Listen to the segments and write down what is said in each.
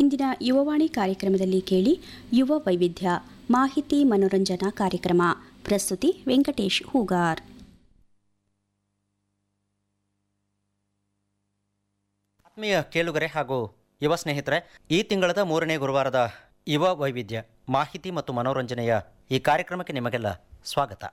ಇಂದಿನ ಯುವವಾಣಿ ಕಾರ್ಯಕ್ರಮದಲ್ಲಿ ಕೇಳಿ ಯುವ ವೈವಿಧ್ಯ ಮಾಹಿತಿ ಮನೋರಂಜನಾ ಕಾರ್ಯಕ್ರಮ ಪ್ರಸ್ತುತಿ ವೆಂಕಟೇಶ್ ಹೂಗಾರ್ ಆತ್ಮೀಯ ಕೇಳುಗರೆ ಹಾಗೂ ಯುವ ಸ್ನೇಹಿತರೆ ಈ ತಿಂಗಳದ ಮೂರನೇ ಗುರುವಾರದ ಯುವ ವೈವಿಧ್ಯ ಮಾಹಿತಿ ಮತ್ತು ಮನೋರಂಜನೆಯ ಈ ಕಾರ್ಯಕ್ರಮಕ್ಕೆ ನಿಮಗೆಲ್ಲ ಸ್ವಾಗತ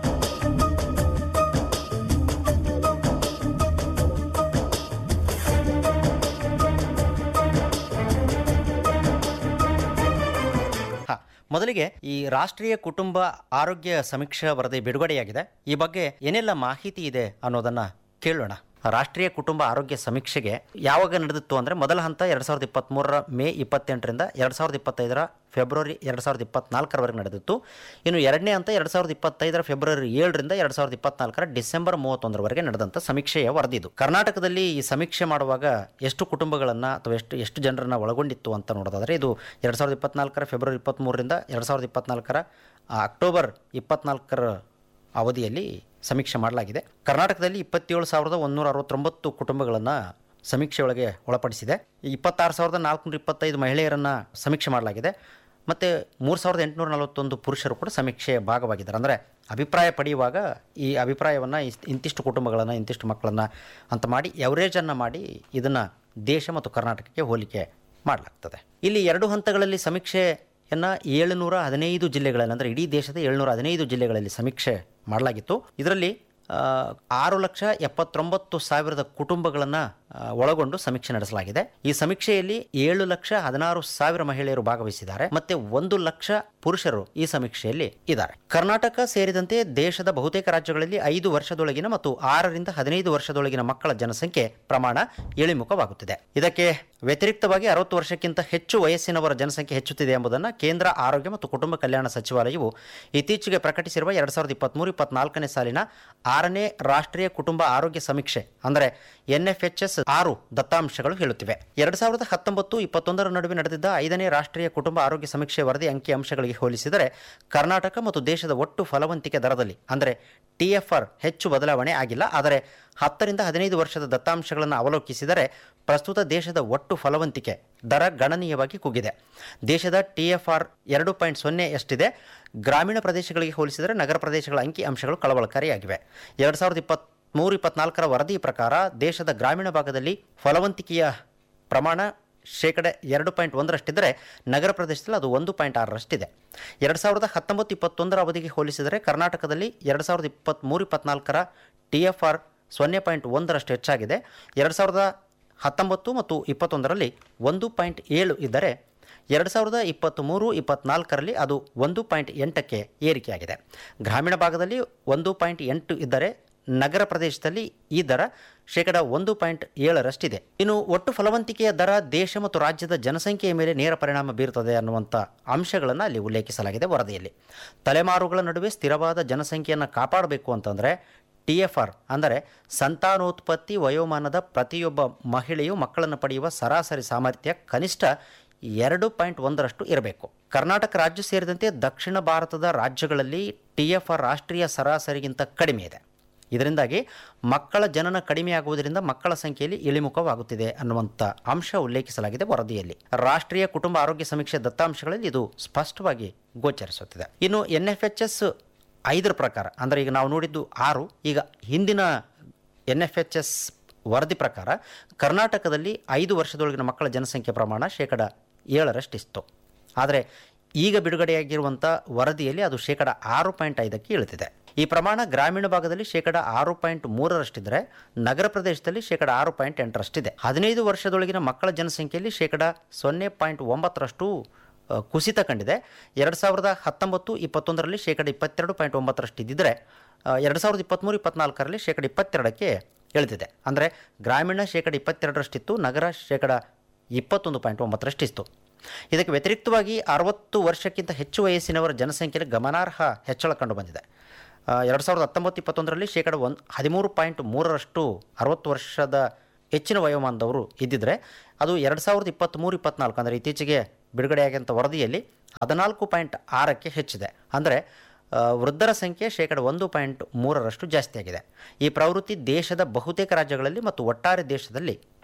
ಹಾ, ಮೊದಲಿಗೆ ಈ ರಾಷ್ಟ್ರೀಯ ಕುಟುಂಬ ಆರೋಗ್ಯ ಸಮೀಕ್ಷಾ ವರದಿ ಬಿಡುಗಡೆಯಾಗಿದೆ ಈ ಬಗ್ಗೆ ಏನೆಲ್ಲ ಮಾಹಿತಿ ಇದೆ ಅನ್ನೋದನ್ನ ಕೇಳೋಣ ರಾಷ್ಟ್ರೀಯ ಕುಟುಂಬ ಆರೋಗ್ಯ ಸಮೀಕ್ಷೆಗೆ ಯಾವಾಗ ನಡೆದಿತ್ತು ಅಂದರೆ ಮೊದಲ ಹಂತ ಎರಡು ಸಾವಿರದ ಇಪ್ಪತ್ತ್ಮೂರರ ಮೇ ಇಪ್ಪತ್ತೆಂಟರಿಂದ ಎರಡು ಸಾವಿರದ ಇಪ್ಪತ್ತೈದರ ಫೆಬ್ರವರಿ ಎರಡು ಸಾವಿರದ ಇಪ್ಪತ್ನಾಲ್ಕರವರೆಗೆ ನಡೆದಿತ್ತು ಇನ್ನು ಎರಡನೇ ಹಂತ ಎರಡು ಸಾವಿರದ ಇಪ್ಪತ್ತೈದರ ಫೆಬ್ರವರಿ ಏಳರಿಂದ ಎರಡು ಸಾವಿರದ ಇಪ್ಪತ್ನಾಲ್ಕರ ಡಿಸೆಂಬರ್ ಮೂವತ್ತೊಂದರವರೆಗೆ ನಡೆದಂಥ ಸಮೀಕ್ಷೆಯ ವರದಿದು ಕರ್ನಾಟಕದಲ್ಲಿ ಈ ಸಮೀಕ್ಷೆ ಮಾಡುವಾಗ ಎಷ್ಟು ಕುಟುಂಬಗಳನ್ನು ಅಥವಾ ಎಷ್ಟು ಎಷ್ಟು ಜನರನ್ನು ಒಳಗೊಂಡಿತ್ತು ಅಂತ ನೋಡೋದಾದರೆ ಇದು ಎರಡು ಸಾವಿರದ ಇಪ್ಪತ್ನಾಲ್ಕರ ಫೆಬ್ರವರಿ ಇಪ್ಪತ್ತ್ಮೂರರಿಂದ ಎರಡು ಸಾವಿರದ ಇಪ್ಪತ್ನಾಲ್ಕರ ಆ, ಅಕ್ಟೋಬರ್ ಇಪ್ಪತ್ನಾಲ್ಕರ ಅವಧಿಯಲ್ಲಿ ಸಮೀಕ್ಷೆ ಮಾಡಲಾಗಿದೆ ಕರ್ನಾಟಕದಲ್ಲಿ ಇಪ್ಪತ್ತೇಳು ಸಾವಿರದ ಒಂದೂರ ಅರವತ್ತೊಂಬತ್ತು ಕುಟುಂಬಗಳನ್ನು ಸಮೀಕ್ಷೆಯೊಳಗೆ ಒಳಪಡಿಸಿದೆ ಈ ಇಪ್ಪತ್ತಾರು ಸಾವಿರದ ನಾಲ್ಕುನೂರ ಇಪ್ಪತ್ತೈದು ಮಹಿಳೆಯರನ್ನು ಸಮೀಕ್ಷೆ ಮಾಡಲಾಗಿದೆ ಮತ್ತು ಮೂರು ಸಾವಿರದ ಎಂಟುನೂರ ನಲವತ್ತೊಂದು ಪುರುಷರು ಕೂಡ ಸಮೀಕ್ಷೆಯ ಭಾಗವಾಗಿದ್ದಾರೆ ಅಂದರೆ ಅಭಿಪ್ರಾಯ ಪಡೆಯುವಾಗ ಈ ಅಭಿಪ್ರಾಯವನ್ನು ಇಂತಿಷ್ಟು ಕುಟುಂಬಗಳನ್ನು ಇಂತಿಷ್ಟು ಮಕ್ಕಳನ್ನು ಅಂತ ಮಾಡಿ ಎವರೇಜನ್ನು ಮಾಡಿ ಇದನ್ನು ದೇಶ ಮತ್ತು ಕರ್ನಾಟಕಕ್ಕೆ ಹೋಲಿಕೆ ಮಾಡಲಾಗ್ತದೆ ಇಲ್ಲಿ ಎರಡು ಹಂತಗಳಲ್ಲಿ ಸಮೀಕ್ಷೆಯನ್ನು ಏಳುನೂರ ಹದಿನೈದು ಜಿಲ್ಲೆಗಳಲ್ಲಿ ಅಂದರೆ ಇಡೀ ದೇಶದ ಏಳುನೂರ ಹದಿನೈದು ಜಿಲ್ಲೆಗಳಲ್ಲಿ ಸಮೀಕ್ಷೆ ಮಾಡಲಾಗಿತ್ತು ಇದರಲ್ಲಿ ಆ, ಆರು ಲಕ್ಷ ಎಪ್ಪತ್ತೊಂಬತ್ತು ಸಾವಿರದ ಕುಟುಂಬಗಳನ್ನು ಒಳಗೊಂಡು ಸಮೀಕ್ಷೆ ನಡೆಸಲಾಗಿದೆ ಈ ಸಮೀಕ್ಷೆಯಲ್ಲಿ ಏಳು ಲಕ್ಷ ಹದಿನಾರು ಸಾವಿರ ಮಹಿಳೆಯರು ಭಾಗವಹಿಸಿದ್ದಾರೆ ಮತ್ತೆ ಒಂದು ಲಕ್ಷ ಪುರುಷರು ಈ ಸಮೀಕ್ಷೆಯಲ್ಲಿ ಇದ್ದಾರೆ ಕರ್ನಾಟಕ ಸೇರಿದಂತೆ ದೇಶದ ಬಹುತೇಕ ರಾಜ್ಯಗಳಲ್ಲಿ ಐದು ವರ್ಷದೊಳಗಿನ ಮತ್ತು ಆರರಿಂದ ಹದಿನೈದು ವರ್ಷದೊಳಗಿನ ಮಕ್ಕಳ ಜನಸಂಖ್ಯೆ ಪ್ರಮಾಣ ಇಳಿಮುಖವಾಗುತ್ತಿದೆ ಇದಕ್ಕೆ ವ್ಯತಿರಿಕ್ತವಾಗಿ ಅರವತ್ತು ವರ್ಷಕ್ಕಿಂತ ಹೆಚ್ಚು ವಯಸ್ಸಿನವರ ಜನಸಂಖ್ಯೆ ಹೆಚ್ಚುತ್ತಿದೆ ಎಂಬುದನ್ನು ಕೇಂದ್ರ ಆರೋಗ್ಯ ಮತ್ತು ಕುಟುಂಬ ಕಲ್ಯಾಣ ಸಚಿವಾಲಯವು ಇತ್ತೀಚೆಗೆ ಪ್ರಕಟಿಸಿರುವ ಎರಡು ಸಾವಿರದ ಇಪ್ಪತ್ತ್ಮೂರು ಇಪ್ಪತ್ನಾಲ್ಕನೇ ಸಾಲಿನ ಆರನೇ ರಾಷ್ಟ್ರೀಯ ಕುಟುಂಬ ಆರೋಗ್ಯ ಸಮೀಕ್ಷೆ ಅಂದರೆ ಎನ್ ಎಫ್ ಎಚ್ ಎಸ್ ಆರು ದತ್ತಾಂಶಗಳು ಹೇಳುತ್ತಿವೆ ಎರಡು ಸಾವಿರದ ಹತ್ತೊಂಬತ್ತು ಇಪ್ಪತ್ತೊಂದರ ನಡುವೆ ನಡೆದಿದ್ದ ಐದನೇ ರಾಷ್ಟ್ರೀಯ ಕುಟುಂಬ ಆರೋಗ್ಯ ಸಮೀಕ್ಷೆ ವರದಿ ಅಂಕಿ ಅಂಶಗಳಿಗೆ ಹೋಲಿಸಿದರೆ ಕರ್ನಾಟಕ ಮತ್ತು ದೇಶದ ಒಟ್ಟು ಫಲವಂತಿಕೆ ದರದಲ್ಲಿ ಅಂದರೆ ಟಿ ಎಫ್ ಆರ್ ಹೆಚ್ಚು ಬದಲಾವಣೆ ಆಗಿಲ್ಲ ಆದರೆ ಹತ್ತರಿಂದ ಹದಿನೈದು ವರ್ಷದ ದತ್ತಾಂಶಗಳನ್ನು ಅವಲೋಕಿಸಿದರೆ ಪ್ರಸ್ತುತ ದೇಶದ ಒಟ್ಟು ಫಲವಂತಿಕೆ ದರ ಗಣನೀಯವಾಗಿ ಕುಗ್ಗಿದೆ ದೇಶದ ಟಿ ಎಫ್ ಆರ್ ಎರಡು ಪಾಯಿಂಟ್ ಸೊನ್ನೆ ಎಷ್ಟಿದೆ ಗ್ರಾಮೀಣ ಪ್ರದೇಶಗಳಿಗೆ ಹೋಲಿಸಿದರೆ ನಗರ ಪ್ರದೇಶಗಳ ಅಂಕಿ ಅಂಶಗಳು ಕಳವಳಕಾರಿಯಾಗಿವೆ ಎರಡು ಸಾವಿರದ ಇಪ್ಪತ್ತ್ಮೂರು ಇಪ್ಪತ್ನಾಲ್ಕರ ವರದಿ ಪ್ರಕಾರ ದೇಶದ ಗ್ರಾಮೀಣ ಭಾಗದಲ್ಲಿ ಫಲವಂತಿಕೆಯ ಪ್ರಮಾಣ ಶೇಕಡ ಎರಡು ಪಾಯಿಂಟ್ ಒಂದರಷ್ಟಿದ್ದರೆ ನಗರ ಪ್ರದೇಶದಲ್ಲಿ ಅದು ಒಂದು ಪಾಯಿಂಟ್ ಆರರಷ್ಟಿದೆ ಎರಡು ಸಾವಿರದ ಹತ್ತೊಂಬತ್ತು ಇಪ್ಪತ್ತೊಂದರ ಅವಧಿಗೆ ಹೋಲಿಸಿದರೆ ಕರ್ನಾಟಕದಲ್ಲಿ ಎರಡು ಸಾವಿರದ ಇಪ್ಪತ್ತ್ಮೂರು ಇಪ್ಪತ್ನಾಲ್ಕರ ಟಿ ಎಫ್ ಆರ್ ಸೊನ್ನೆ ಪಾಯಿಂಟ್ ಒಂದರಷ್ಟು ಹೆಚ್ಚಾಗಿದೆ ಎರಡು ಸಾವಿರದ ಹತ್ತೊಂಬತ್ತು ಮತ್ತು ಇಪ್ಪತ್ತೊಂದರಲ್ಲಿ ಒಂದು ಪಾಯಿಂಟ್ ಏಳು ಇದ್ದರೆ ಎರಡು ಸಾವಿರದ ಇಪ್ಪತ್ತ್ಮೂರು ಇಪ್ಪತ್ನಾಲ್ಕರಲ್ಲಿ ಅದು ಒಂದು ಪಾಯಿಂಟ್ ಎಂಟಕ್ಕೆ ಏರಿಕೆಯಾಗಿದೆ ಗ್ರಾಮೀಣ ಭಾಗದಲ್ಲಿ ಒಂದು ಪಾಯಿಂಟ್ ಎಂಟು ಇದ್ದರೆ ನಗರ ಪ್ರದೇಶದಲ್ಲಿ ಈ ದರ ಶೇಕಡ ಒಂದು ಪಾಯಿಂಟ್ ಏಳರಷ್ಟಿದೆ ಇನ್ನು ಒಟ್ಟು ಫಲವಂತಿಕೆಯ ದರ ದೇಶ ಮತ್ತು ರಾಜ್ಯದ ಜನಸಂಖ್ಯೆಯ ಮೇಲೆ ನೇರ ಪರಿಣಾಮ ಬೀರುತ್ತದೆ ಅನ್ನುವಂಥ ಅಂಶಗಳನ್ನು ಅಲ್ಲಿ ಉಲ್ಲೇಖಿಸಲಾಗಿದೆ ವರದಿಯಲ್ಲಿ ತಲೆಮಾರುಗಳ ನಡುವೆ ಸ್ಥಿರವಾದ ಜನಸಂಖ್ಯೆಯನ್ನು ಕಾಪಾಡಬೇಕು ಅಂತಂದರೆ ಟಿ ಎಫ್ ಆರ್ ಅಂದರೆ ಸಂತಾನೋತ್ಪತ್ತಿ ವಯೋಮಾನದ ಪ್ರತಿಯೊಬ್ಬ ಮಹಿಳೆಯು ಮಕ್ಕಳನ್ನು ಪಡೆಯುವ ಸರಾಸರಿ ಸಾಮರ್ಥ್ಯ ಕನಿಷ್ಠ ಎರಡು ಪಾಯಿಂಟ್ ಒಂದರಷ್ಟು ಇರಬೇಕು ಕರ್ನಾಟಕ ರಾಜ್ಯ ಸೇರಿದಂತೆ ದಕ್ಷಿಣ ಭಾರತದ ರಾಜ್ಯಗಳಲ್ಲಿ ಟಿ ಎಫ್ ಆರ್ ರಾಷ್ಟ್ರೀಯ ಸರಾಸರಿಗಿಂತ ಕಡಿಮೆ ಇದೆ ಇದರಿಂದಾಗಿ ಮಕ್ಕಳ ಜನನ ಕಡಿಮೆಯಾಗುವುದರಿಂದ ಮಕ್ಕಳ ಸಂಖ್ಯೆಯಲ್ಲಿ ಇಳಿಮುಖವಾಗುತ್ತಿದೆ ಅನ್ನುವಂಥ ಅಂಶ ಉಲ್ಲೇಖಿಸಲಾಗಿದೆ ವರದಿಯಲ್ಲಿ ರಾಷ್ಟ್ರೀಯ ಕುಟುಂಬ ಆರೋಗ್ಯ ಸಮೀಕ್ಷೆ ದತ್ತಾಂಶಗಳಲ್ಲಿ ಇದು ಸ್ಪಷ್ಟವಾಗಿ ಗೋಚರಿಸುತ್ತಿದೆ ಇನ್ನು ಎನ್ ಎಫ್ ಎಚ್ ಎಸ್ ಐದರ ಪ್ರಕಾರ ಅಂದರೆ ಈಗ ನಾವು ನೋಡಿದ್ದು ಆರು ಈಗ ಹಿಂದಿನ ಎನ್ ಎಫ್ ಎಚ್ ಎಸ್ ವರದಿ ಪ್ರಕಾರ ಕರ್ನಾಟಕದಲ್ಲಿ ಐದು ವರ್ಷದೊಳಗಿನ ಮಕ್ಕಳ ಜನಸಂಖ್ಯೆ ಪ್ರಮಾಣ ಶೇಕಡ ಏಳರಷ್ಟಿತ್ತು ಆದರೆ ಈಗ ಬಿಡುಗಡೆಯಾಗಿರುವಂಥ ವರದಿಯಲ್ಲಿ ಅದು ಶೇಕಡ ಆರು ಪಾಯಿಂಟ್ ಐದಕ್ಕೆ ಇಳಿದಿದೆ ಈ ಪ್ರಮಾಣ ಗ್ರಾಮೀಣ ಭಾಗದಲ್ಲಿ ಶೇಕಡ ಆರು ಪಾಯಿಂಟ್ ಮೂರರಷ್ಟಿದ್ದರೆ ನಗರ ಪ್ರದೇಶದಲ್ಲಿ ಶೇಕಡ ಆರು ಪಾಯಿಂಟ್ ಎಂಟರಷ್ಟಿದೆ ಹದಿನೈದು ವರ್ಷದೊಳಗಿನ ಮಕ್ಕಳ ಜನಸಂಖ್ಯೆಯಲ್ಲಿ ಶೇಕಡ ಸೊನ್ನೆ ಪಾಯಿಂಟ್ ಒಂಬತ್ತರಷ್ಟು ಅ, ಕುಸಿತ ಕಂಡಿದೆ ಎರಡು ಸಾವಿರದ ಹತ್ತೊಂಬತ್ತು ಇಪ್ಪತ್ತೊಂದರಲ್ಲಿ ಶೇಕಡ ಇಪ್ಪತ್ತೆರಡು ಪಾಯಿಂಟ್ ಒಂಬತ್ತರಷ್ಟು ಇದ್ದಿದ್ದರೆ ಎರಡು ಸಾವಿರದ ಇಪ್ಪತ್ತ್ಮೂರು ಇಪ್ಪತ್ನಾಲ್ಕರಲ್ಲಿ ಶೇಕಡ ಇಪ್ಪತ್ತೆರಡಕ್ಕೆ ಇಳಿದಿದೆ ಅಂದರೆ ಗ್ರಾಮೀಣ ಶೇಕಡ ಇಪ್ಪತ್ತೆರಡರಷ್ಟಿತ್ತು ನಗರ ಶೇಕಡ ಇಪ್ಪತ್ತೊಂದು ಪಾಯಿಂಟ್ ಒಂಬತ್ತರಷ್ಟಿತ್ತು ಇದಕ್ಕೆ ವ್ಯತಿರಿಕ್ತವಾಗಿ ಅರವತ್ತು ವರ್ಷಕ್ಕಿಂತ ಹೆಚ್ಚು ವಯಸ್ಸಿನವರ ಜನಸಂಖ್ಯೆಯಲ್ಲಿ ಗಮನಾರ್ಹ ಹೆಚ್ಚಳ ಕಂಡುಬಂದಿದೆ ಎರಡು ಸಾವಿರದ ಹತ್ತೊಂಬತ್ತು ಇಪ್ಪತ್ತೊಂದರಲ್ಲಿ ಶೇಕಡ ಒಂದು ಹದಿಮೂರು ಪಾಯಿಂಟ್ ಮೂರರಷ್ಟು ಅರವತ್ತು ವರ್ಷದ ಹೆಚ್ಚಿನ ವಯೋಮಾನದವರು ಇದ್ದಿದ್ದರೆ ಅದು ಎರಡು ಸಾವಿರದ ಇಪ್ಪತ್ತ್ಮೂರು ಇಪ್ಪತ್ನಾಲ್ಕು ಅಂದರೆ ಇತ್ತೀಚೆಗೆ ಬಿಡುಗಡೆಯಾಗಿದ್ದಂಥ ವರದಿಯಲ್ಲಿ ಹದಿನಾಲ್ಕು ಪಾಯಿಂಟ್ ಆರಕ್ಕೆ ಹೆಚ್ಚಿದೆ ಅಂದರೆ ಆ, ವೃದ್ಧರ ಸಂಖ್ಯೆ ಶೇಕಡ ಒಂದು ಪಾಯಿಂಟ್ ಮೂರರಷ್ಟು ಜಾಸ್ತಿಯಾಗಿದೆ ಈ ಪ್ರವೃತ್ತಿ ದೇಶದ ಬಹುತೇಕ ರಾಜ್ಯಗಳಲ್ಲಿ ಮತ್ತು ಒಟ್ಟಾರೆ ದೇಶದಲ್ಲಿ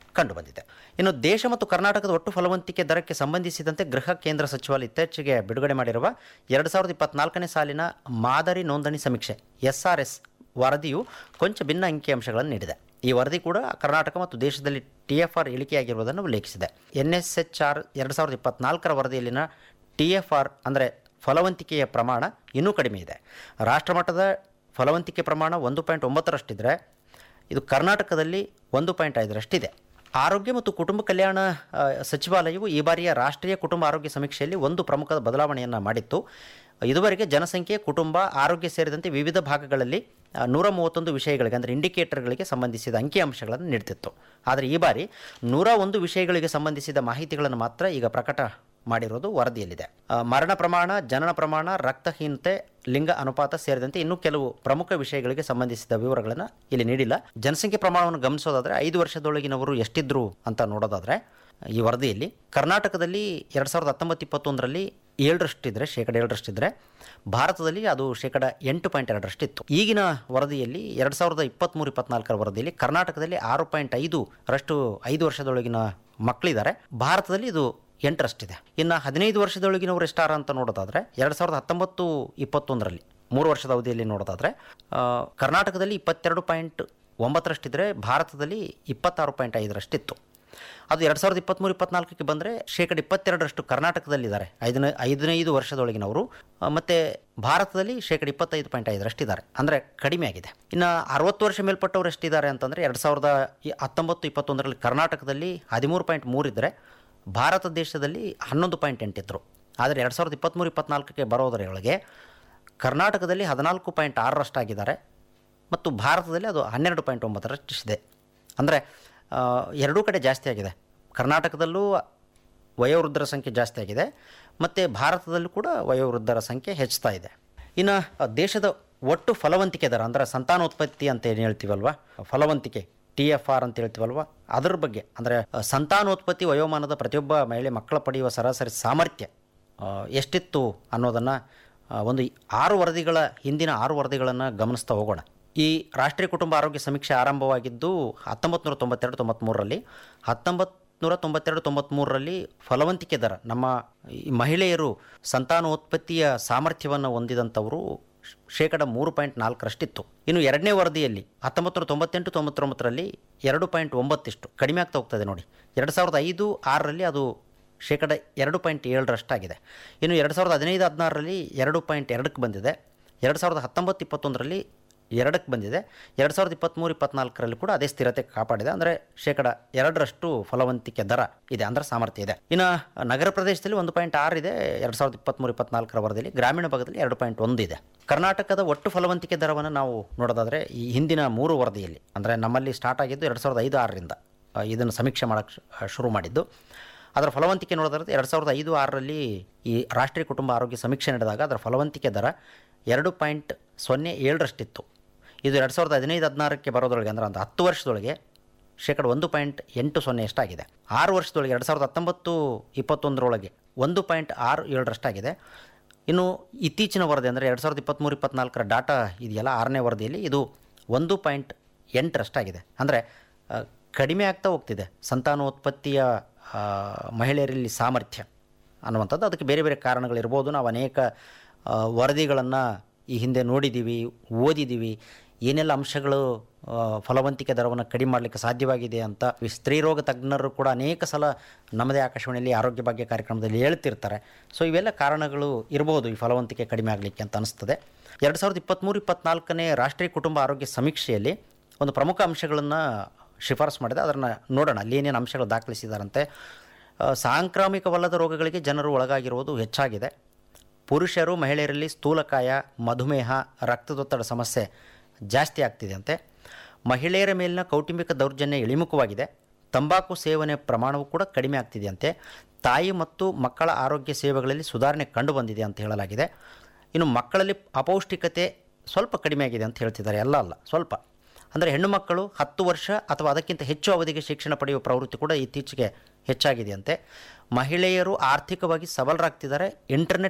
ಕಂಡುಬಂದಿದೆ ಇನ್ನು ದೇಶ ಮತ್ತು ಕರ್ನಾಟಕದ ಒಟ್ಟು ಫಲವಂತಿಕೆ ದರಕ್ಕೆ ಸಂಬಂಧಿಸಿದಂತೆ ಗೃಹ ಕೇಂದ್ರ ಸಚಿವಾಲಯ ಇತ್ತೀಚೆಗೆ ಬಿಡುಗಡೆ ಮಾಡಿರುವ ಎರಡು ಸಾವಿರದ ಇಪ್ಪತ್ನಾಲ್ಕನೇ ಸಾಲಿನ ಮಾದರಿ ನೋಂದಣಿ ಸಮೀಕ್ಷೆ ಎಸ್ ಆರ್ ಎಸ್ ವರದಿಯು ಕೊಂಚ ಭಿನ್ನ ಅಂಕಿಅಂಶಗಳನ್ನು ನೀಡಿದೆ ಈ ವರದಿ ಕೂಡ ಕರ್ನಾಟಕ ಮತ್ತು ದೇಶದಲ್ಲಿ ಟಿ ಎಫ್ ಆರ್ ಇಳಿಕೆಯಾಗಿರುವುದನ್ನು ಉಲ್ಲೇಖಿಸಿದೆ ಎನ್ ಎಸ್ ಎಚ್ ಆರ್ ಎರಡು ಸಾವಿರದ ಇಪ್ಪತ್ನಾಲ್ಕರ ವರದಿಯಲ್ಲಿನ ಟಿ ಎಫ್ ಆರ್ ಅಂದರೆ ಫಲವಂತಿಕೆಯ ಪ್ರಮಾಣ ಇನ್ನೂ ಕಡಿಮೆ ಇದೆ ರಾಷ್ಟ್ರಮಟ್ಟದ ಫಲವಂತಿಕೆ ಪ್ರಮಾಣ ಒಂದು ಪಾಯಿಂಟ್ ಒಂಬತ್ತರಷ್ಟಿದ್ದರೆ ಇದು ಕರ್ನಾಟಕದಲ್ಲಿ ಒಂದು ಪಾಯಿಂಟ್ ಐದರಷ್ಟಿದೆ ಆರೋಗ್ಯ ಮತ್ತು ಕುಟುಂಬ ಕಲ್ಯಾಣ ಆ, ಸಚಿವಾಲಯವು ಈ ಬಾರಿಯ ರಾಷ್ಟ್ರೀಯ ಕುಟುಂಬ ಆರೋಗ್ಯ ಸಮೀಕ್ಷೆಯಲ್ಲಿ ಒಂದು ಪ್ರಮುಖ ಬದಲಾವಣೆಯನ್ನು ಮಾಡಿತ್ತು ಇದುವರೆಗೆ ಜನಸಂಖ್ಯೆ ಕುಟುಂಬ ಆರೋಗ್ಯ ಸೇರಿದಂತೆ ವಿವಿಧ ಭಾಗಗಳಲ್ಲಿ ಆ, ನೂರ ಮೂವತ್ತೊಂದು ವಿಷಯಗಳಿಗೆ ಅಂದರೆ ಇಂಡಿಕೇಟರ್ಗಳಿಗೆ ಸಂಬಂಧಿಸಿದ ಅಂಕಿಅಂಶಗಳನ್ನು ನೀಡ್ತಿತ್ತು ಆದರೆ ಈ ಬಾರಿ ನೂರ ಒಂದು ವಿಷಯಗಳಿಗೆ ಸಂಬಂಧಿಸಿದ ಮಾಹಿತಿಗಳನ್ನು ಮಾತ್ರ ಈಗ ಪ್ರಕಟ ಮಾಡಿರೋದು ವರದಿಯಲ್ಲಿದೆ ಆ, ಮರಣ ಪ್ರಮಾಣ ಜನನ ಪ್ರಮಾಣ ರಕ್ತಹೀನತೆ ಲಿಂಗ ಅನುಪಾತ ಸೇರಿದಂತೆ ಇನ್ನೂ ಕೆಲವು ಪ್ರಮುಖ ವಿಷಯಗಳಿಗೆ ಸಂಬಂಧಿಸಿದ ವಿವರಗಳನ್ನು ಇಲ್ಲಿ ನೀಡಿಲ್ಲ ಜನಸಂಖ್ಯೆ ಪ್ರಮಾಣವನ್ನು ಗಮನಿಸೋದಾದರೆ ಐದು ವರ್ಷದೊಳಗಿನವರು ಎಷ್ಟಿದ್ರು ಅಂತ ನೋಡೋದಾದರೆ ಈ ವರದಿಯಲ್ಲಿ ಕರ್ನಾಟಕದಲ್ಲಿ ಎರಡು ಸಾವಿರದ ಹತ್ತೊಂಬತ್ತು ಇಪ್ಪತ್ತೊಂದರಲ್ಲಿ ಏಳರಷ್ಟಿದ್ರೆ ಶೇಕಡ ಏಳರಷ್ಟಿದ್ರೆ ಭಾರತದಲ್ಲಿ ಅದು ಶೇಕಡ ಎಂಟು ಪಾಯಿಂಟ್ ಎರಡರಷ್ಟಿತ್ತು ಈಗಿನ ವರದಿಯಲ್ಲಿ ಎರಡು ಸಾವಿರದ ಇಪ್ಪತ್ತ್ಮೂರು ಇಪ್ಪತ್ನಾಲ್ಕರ ವರದಿಯಲ್ಲಿ ಕರ್ನಾಟಕದಲ್ಲಿ ಆರು ಪಾಯಿಂಟ್ ಐದು ರಷ್ಟು ಐದು ವರ್ಷದೊಳಗಿನ ಮಕ್ಕಳಿದ್ದಾರೆ ಭಾರತದಲ್ಲಿ ಇದು ಎಂಟರಷ್ಟಿದೆ ಇನ್ನು ಹದಿನೈದು ವರ್ಷದೊಳಗಿನವರು ಎಷ್ಟಾರ ಅಂತ ನೋಡೋದಾದರೆ ಎರಡು ಸಾವಿರದ ಹತ್ತೊಂಬತ್ತು ಇಪ್ಪತ್ತೊಂದರಲ್ಲಿ ಮೂರು ವರ್ಷದ ಅವಧಿಯಲ್ಲಿ ನೋಡೋದಾದರೆ ಆ, ಕರ್ನಾಟಕದಲ್ಲಿ ಇಪ್ಪತ್ತೆರಡು ಪಾಯಿಂಟ್ ಒಂಬತ್ತರಷ್ಟಿದ್ದರೆ ಭಾರತದಲ್ಲಿ ಇಪ್ಪತ್ತಾರು ಪಾಯಿಂಟ್ ಐದರಷ್ಟಿತ್ತು ಅದು ಎರಡು ಸಾವಿರದ ಇಪ್ಪತ್ತ್ಮೂರು ಇಪ್ಪತ್ನಾಲ್ಕಕ್ಕೆ ಬಂದರೆ ಶೇಕಡ ಇಪ್ಪತ್ತೆರಡರಷ್ಟು ಕರ್ನಾಟಕದಲ್ಲಿದ್ದಾರೆ ಐದನೇ ಐದನೈದು ವರ್ಷದೊಳಗಿನವರು ಆ, ಮತ್ತು ಭಾರತದಲ್ಲಿ ಶೇಕಡ ಇಪ್ಪತ್ತೈದು ಪಾಯಿಂಟ್ ಐದರಷ್ಟಿದ್ದಾರೆ ಅಂದರೆ ಕಡಿಮೆ ಆಗಿದೆ ಇನ್ನು ಅರವತ್ತು ವರ್ಷ ಮೇಲ್ಪಟ್ಟವರು ಎಷ್ಟಿದ್ದಾರೆ ಅಂತಂದರೆ ಎರಡು ಸಾವಿರದ ಇ- ಹತ್ತೊಂಬತ್ತು ಇಪ್ಪತ್ತೊಂದರಲ್ಲಿ ಕರ್ನಾಟಕದಲ್ಲಿ ಹದಿಮೂರು ಪಾಯಿಂಟ್ ಮೂರಿದ್ದರೆ ಭಾರತ ದೇಶದಲ್ಲಿ ಹನ್ನೊಂದು ಪಾಯಿಂಟ್ ಎಂಟಿದ್ರು ಆದರೆ ಎರಡು ಸಾವಿರದ ಇಪ್ಪತ್ತ್ಮೂರು ಇಪ್ಪತ್ನಾಲ್ಕಕ್ಕೆ ಬರೋದರೊಳಗೆ ಕರ್ನಾಟಕದಲ್ಲಿ ಹದಿನಾಲ್ಕು ಪಾಯಿಂಟ್ ಆರರಷ್ಟಾಗಿದ್ದಾರೆ ಮತ್ತು ಭಾರತದಲ್ಲಿ ಅದು ಹನ್ನೆರಡು ಪಾಯಿಂಟ್ ಒಂಬತ್ತರಷ್ಟಿದೆ ಅಂದರೆ ಆ, ಎರಡೂ ಕಡೆ ಜಾಸ್ತಿ ಆಗಿದೆ ಕರ್ನಾಟಕದಲ್ಲೂ ವಯೋವೃದ್ಧರ ಸಂಖ್ಯೆ ಜಾಸ್ತಿ ಆಗಿದೆ ಮತ್ತು ಭಾರತದಲ್ಲೂ ಕೂಡ ವಯೋವೃದ್ಧರ ಸಂಖ್ಯೆ ಹೆಚ್ಚುತ್ತಾ ಇದೆ ಇನ್ನು ಆ, ದೇಶದ ಒಟ್ಟು ಫಲವಂತಿಕೆ ದರ ಅಂದರೆ ಸಂತಾನೋತ್ಪತ್ತಿ ಅಂತ ಏನು ಹೇಳ್ತೀವಲ್ವ ಫಲವಂತಿಕೆ ಟಿ ಎಫ್ ಆರ್ ಅಂತ ಹೇಳ್ತೀವಲ್ವ ಅದ್ರ ಬಗ್ಗೆ ಅಂದರೆ ಆ, ಸಂತಾನೋತ್ಪತ್ತಿ ವಯೋಮಾನದ ಪ್ರತಿಯೊಬ್ಬ ಮಹಿಳೆ ಮಕ್ಕಳ ಪಡೆಯುವ ಸರಾಸರಿ ಸಾಮರ್ಥ್ಯ ಆ, ಎಷ್ಟಿತ್ತು ಅನ್ನೋದನ್ನು ಒಂದು ಆರು ವರದಿಗಳ ಹಿಂದಿನ ಆರು ವರದಿಗಳನ್ನು ಗಮನಿಸ್ತಾ ಹೋಗೋಣ ಈ ರಾಷ್ಟ್ರೀಯ ಕುಟುಂಬ ಆರೋಗ್ಯ ಸಮೀಕ್ಷೆ ಆರಂಭವಾಗಿದ್ದು ಹತ್ತೊಂಬತ್ತು ನೂರ ತೊಂಬತ್ತೆರಡು ತೊಂಬತ್ತ್ಮೂರರಲ್ಲಿ ಹತ್ತೊಂಬತ್ತು ನೂರ ತೊಂಬತ್ತೆರಡು ತೊಂಬತ್ತ್ಮೂರರಲ್ಲಿ ಫಲವಂತಿಕೆ ದರ ನಮ್ಮ ಈ ಮಹಿಳೆಯರು ಸಂತಾನೋತ್ಪತ್ತಿಯ ಸಾಮರ್ಥ್ಯವನ್ನು ಹೊಂದಿದಂಥವರು ಶೇಕಡ ಮೂರು ಪಾಯಿಂಟ್ ನಾಲ್ಕರಷ್ಟಿತ್ತು ಇನ್ನು ಎರಡನೇ ವರದಿಯಲ್ಲಿ ಹತ್ತೊಂಬತ್ತು ನೂರ ತೊಂಬತ್ತೆಂಟು ತೊಂಬತ್ತೊಂಬತ್ತರಲ್ಲಿ ಎರಡು ಪಾಯಿಂಟ್ ಒಂಬತ್ತಿಷ್ಟು ಕಡಿಮೆ ಆಗ್ತಾ ಹೋಗ್ತದೆ ನೋಡಿ ಎರಡು ಸಾವಿರದ ಐದು ಆರರಲ್ಲಿ ಅದು ಶೇಕಡ ಎರಡು ಪಾಯಿಂಟ್ ಏಳರಷ್ಟಾಗಿದೆ ಇನ್ನು ಎರಡು ಸಾವಿರದ ಹದಿನೈದು ಹದಿನಾರರಲ್ಲಿ ಎರಡು ಪಾಯಿಂಟ್ ಎರಡಕ್ಕೆ ಬಂದಿದೆ ಎರಡು ಸಾವಿರದ ಹತ್ತೊಂಬತ್ತು ಇಪ್ಪತ್ತೊಂದರಲ್ಲಿ ಎರಡಕ್ಕೆ ಬಂದಿದೆ ಎರಡು ಸಾವಿರದ ಇಪ್ಪತ್ತ್ಮೂರು ಇಪ್ಪತ್ನಾಲ್ಕರಲ್ಲಿ ಕೂಡ ಅದೇ ಸ್ಥಿರತೆ ಕಾಪಾಡಿದೆ ಅಂದರೆ ಶೇಕಡ ಎರಡರಷ್ಟು ಫಲವಂತಿಕೆ ದರ ಇದೆ ಅಂದರೆ ಸಾಮರ್ಥ್ಯ ಇದೆ ಇನ್ನು ನಗರ ಪ್ರದೇಶದಲ್ಲಿ ಒಂದು ಪಾಯಿಂಟ್ ಆರು ಇದೆ ಎರಡು ಸಾವಿರದ ಇಪ್ಪತ್ತ್ಮೂರು ಇಪ್ಪತ್ನಾಲ್ಕರ ವರದಿಯಲ್ಲಿ ಗ್ರಾಮೀಣ ಭಾಗದಲ್ಲಿ ಎರಡು ಪಾಯಿಂಟ್ ಒಂದು ಇದೆ ಕರ್ನಾಟಕದ ಒಟ್ಟು ಫಲವಂತಿಕೆ ದರವನ್ನು ನಾವು ನೋಡೋದಾದರೆ ಈ ಹಿಂದಿನ ಮೂರು ವರದಿಯಲ್ಲಿ ಅಂದರೆ ನಮ್ಮಲ್ಲಿ ಸ್ಟಾರ್ಟ್ ಆಗಿದ್ದು ಎರಡು ಸಾವಿರದ ಐದು ಆರರಿಂದ ಆ, ಇದನ್ನು ಸಮೀಕ್ಷೆ ಮಾಡೋಕ್ಕೆ ಶುರು ಮಾಡಿದ್ದು ಅದರ ಫಲವಂತಿಕೆ ನೋಡೋದಾದ್ರೆ ಎರಡು ಸಾವಿರದ ಐದು ಆರರಲ್ಲಿ ಈ ರಾಷ್ಟ್ರೀಯ ಕುಟುಂಬ ಆರೋಗ್ಯ ಸಮೀಕ್ಷೆ ನಡೆದಾಗ ಅದರ ಫಲವಂತಿಕೆ ದರ ಎರಡು ಪಾಯಿಂಟ್ ಸೊನ್ನೆ ಏಳರಷ್ಟಿತ್ತು ಇದು ಎರಡು ಸಾವಿರದ ಹದಿನೈದು ಹದಿನಾರಕ್ಕೆ ಬರೋದ್ರೊಳಗೆ ಅಂದರೆ ಒಂದು ಹತ್ತು ವರ್ಷದೊಳಗೆ ಶೇಕಡ ಒಂದು ಪಾಯಿಂಟ್ ಎಂಟು ಸೊನ್ನೆ ಎಷ್ಟಾಗಿದೆ ಆರು ವರ್ಷದೊಳಗೆ ಎರಡು ಸಾವಿರದ ಹತ್ತೊಂಬತ್ತು ಇಪ್ಪತ್ತೊಂದರೊಳಗೆ ಒಂದು ಪಾಯಿಂಟ್ ಆರು ಏಳರಷ್ಟಾಗಿದೆ ಇನ್ನು ಇತ್ತೀಚಿನ ವರದಿ ಅಂದರೆ ಎರಡು ಸಾವಿರದ ಇಪ್ಪತ್ತ್ಮೂರು ಇಪ್ಪತ್ನಾಲ್ಕರ ಡಾಟಾ ಇದೆಯಲ್ಲ ಆರನೇ ವರದಿಯಲ್ಲಿ ಇದು ಒಂದು ಪಾಯಿಂಟ್ ಎಂಟರಷ್ಟಾಗಿದೆ ಅಂದರೆ ಆ, ಕಡಿಮೆ ಆಗ್ತಾ ಹೋಗ್ತಿದೆ ಸಂತಾನೋತ್ಪತ್ತಿಯ ಆ, ಮಹಿಳೆಯರಲ್ಲಿ ಸಾಮರ್ಥ್ಯ ಅನ್ನುವಂಥದ್ದು ಅದಕ್ಕೆ ಬೇರೆ ಬೇರೆ ಕಾರಣಗಳಿರ್ಬೋದು ನಾವು ಅನೇಕ ವರದಿಗಳನ್ನು ಈ ಹಿಂದೆ ನೋಡಿದ್ದೀವಿ ಓದಿದ್ದೀವಿ ಏನೆಲ್ಲ ಅಂಶಗಳು ಆ, ಫಲವಂತಿಕೆ ದರವನ್ನು ಕಡಿಮೆ ಮಾಡಲಿಕ್ಕೆ ಸಾಧ್ಯವಾಗಿದೆ ಅಂತ ಈ ಸ್ತ್ರೀರೋಗ ತಜ್ಞರು ಕೂಡ ಅನೇಕ ಸಲ ನಮ್ಮದೇ ಆಕಾಶವಾಣಿಯಲ್ಲಿ ಆರೋಗ್ಯ ಭಾಗ್ಯ ಕಾರ್ಯಕ್ರಮದಲ್ಲಿ ಹೇಳ್ತಿರ್ತಾರೆ ಸೊ ಇವೆಲ್ಲ ಕಾರಣಗಳು ಇರ್ಬೋದು ಈ ಫಲವಂತಿಕೆ ಕಡಿಮೆ ಆಗಲಿಕ್ಕೆ ಅಂತ ಅನಿಸ್ತದೆ ಎರಡು ಸಾವಿರದ ಇಪ್ಪತ್ತ್ಮೂರು ಇಪ್ಪತ್ನಾಲ್ಕನೇ ರಾಷ್ಟ್ರೀಯ ಕುಟುಂಬ ಆರೋಗ್ಯ ಸಮೀಕ್ಷೆಯಲ್ಲಿ ಒಂದು ಪ್ರಮುಖ ಅಂಶಗಳನ್ನು ಶಿಫಾರಸು ಮಾಡಿದೆ ಅದನ್ನು ನೋಡೋಣ ಅಲ್ಲಿ ಏನೇನು ಅಂಶಗಳು ದಾಖಲಿಸಿದಾರಂತೆ ಆ, ಸಾಂಕ್ರಾಮಿಕವಲ್ಲದ ರೋಗಗಳಿಗೆ ಜನರು ಒಳಗಾಗಿರುವುದು ಹೆಚ್ಚಾಗಿದೆ ಪುರುಷರು ಮಹಿಳೆಯರಲ್ಲಿ ಸ್ಥೂಲಕಾಯ ಮಧುಮೇಹ ರಕ್ತದೊತ್ತಡ ಸಮಸ್ಯೆ ಜಾಸ್ತಿ ಆಗ್ತಿದೆ ಅಂತೆ ಮಹಿಳೆಯರ ಮೇಲಿನ ಕೌಟುಂಬಿಕ ದೌರ್ಜನ್ಯ ಇಳಿಮುಖವಾಗಿದೆ ತಂಬಾಕು ಸೇವನೆ ಪ್ರಮಾಣವು ಕೂಡ ಕಡಿಮೆ ಆಗ್ತಿದೆಯಂತೆ ತಾಯಿ ಮತ್ತು ಮಕ್ಕಳ ಆರೋಗ್ಯ ಸೇವೆಗಳಲ್ಲಿ ಸುಧಾರಣೆ ಕಂಡುಬಂದಿದೆ ಅಂತ ಹೇಳಲಾಗಿದೆ ಇನ್ನು ಮಕ್ಕಳಲ್ಲಿ ಅಪೌಷ್ಟಿಕತೆ ಸ್ವಲ್ಪ ಕಡಿಮೆ ಆಗಿದೆ ಅಂತ ಹೇಳ್ತಿದ್ದಾರೆ ಎಲ್ಲ ಅಲ್ಲ ಸ್ವಲ್ಪ ಅಂದರೆ ಹೆಣ್ಣು ಮಕ್ಕಳು ಹತ್ತು ವರ್ಷ ಅಥವಾ ಅದಕ್ಕಿಂತ ಹೆಚ್ಚು ಅವಧಿಗೆ ಶಿಕ್ಷಣ ಪಡೆಯುವ ಪ್ರವೃತ್ತಿ ಕೂಡ ಇತ್ತೀಚೆಗೆ ಹೆಚ್ಚಾಗಿದೆಯಂತೆ ಮಹಿಳೆಯರು ಆರ್ಥಿಕವಾಗಿ ಸಬಲರಾಗ್ತಿದ್ದಾರೆ ಇಂಟರ್ನೆಟ್